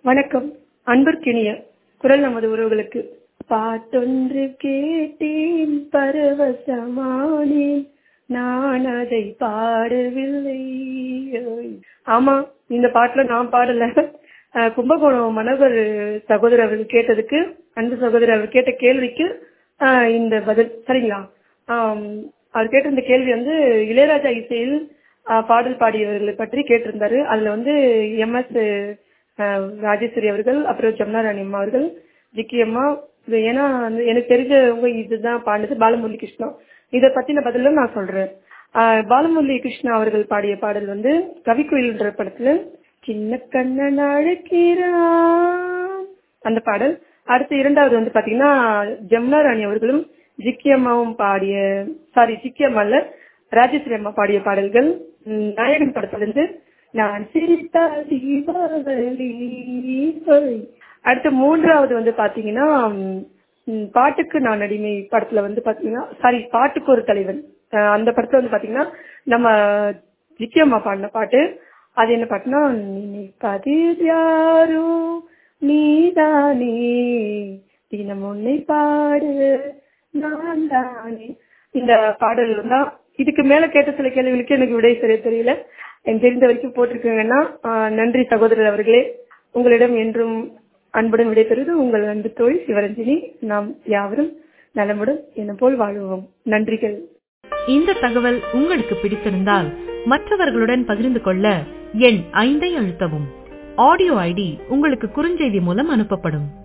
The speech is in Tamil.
வணக்கம் அன்பிற்கினிய குரல் நமது உறவுகளுக்கு பாட்டொன்று கேட்டேன் பரவசமானேன் நான் அதை பாடவில்லை ஆமா இந்த பாட்டுல நான் பாடல அஹ், கும்பகோணம் மனோகர் சகோதரர் அவர்கள் கேட்டதுக்கு அன்பு சகோதரர் அவர் கேட்ட கேள்விக்கு அஹ், இந்த பதில் சரிங்களா ஆம், அவர் கேட்ட இந்த கேள்வி வந்து இளையராஜா இசையில் அஹ், பாடல் பாடியவர்களை பற்றி கேட்டிருந்தாரு அதுல வந்து எம் எஸ் ராஜேஸ்வரி அவர்கள் அப்புறம் ஜமுனா ராணி அம்மா அவர்கள் ஜிக்கி அம்மா இது ஏன்னா வந்து எனக்கு தெரிஞ்சவங்க இதுதான் பாடினது பாலமுரளி கிருஷ்ணா இதை பத்தின பதில நான் சொல்றேன் ஆஹ் பாலமுரளி கிருஷ்ணா அவர்கள் பாடிய பாடல் வந்து கவிக்குயில்ன்ற படத்துல சின்ன கண்ணன் அழைக்கிறான் அந்த பாடல் அடுத்து இரண்டாவது வந்து பாத்தீங்கன்னா ஜமுனா ராணி அவர்களும் ஜிக்கி அம்மாவும் பாடிய சாரி ஜிக்கி அம்மா இல்ல ராஜேஸ்வரி அம்மா பாடிய பாடல்கள் ம், நாயகன் படத்துல இருந்து நான் சிரித்தால் தீபாவளி ஹோய். அடுத்து மூன்றாவது வந்து பாத்தீங்கன்னா ம், ம், பாட்டுக்கு நான் அடிமை படத்துல வந்து பாத்தீங்கன்னா சாரி பாட்டுக்கு ஒரு தலைவன் அஹ் அந்த படத்துல வந்து பாத்தீங்கன்னா நம்ம ஜிக்கி அம்மா பாடின பாட்டு அது என்ன பாட்டுனா நினைப்பதில் யாரோ நீதானே தினம் உன்னை பாடு நான் தானே இந்த பாடல் தான் இதுக்கு மேல கேட்ட சில கேள்விகளுக்கு எனக்கு விடை சரியா தெரியல எனக்கு தெரிந்த வரைக்கும் போட்டிருக்கீங்கன்னா ஆஹ், நன்றி சகோதரர் அவர்களே உங்களிடம் என்றும் அன்புடன் விடைபெறுவது உங்கள் அன்பு தோழி சிவரஞ்சினி நாம் யாவரும் நலமுடன் என்ன போல் வாழ்வோம் நன்றிகள் இந்த தகவல் உங்களுக்கு பிடித்திருந்தால் மற்றவர்களுடன் பகிர்ந்து கொள்ள எண் ஐந்தை அழுத்தவும் ஆடியோ ஐடி உங்களுக்கு குறுஞ்செய்தி மூலம் அனுப்பப்படும்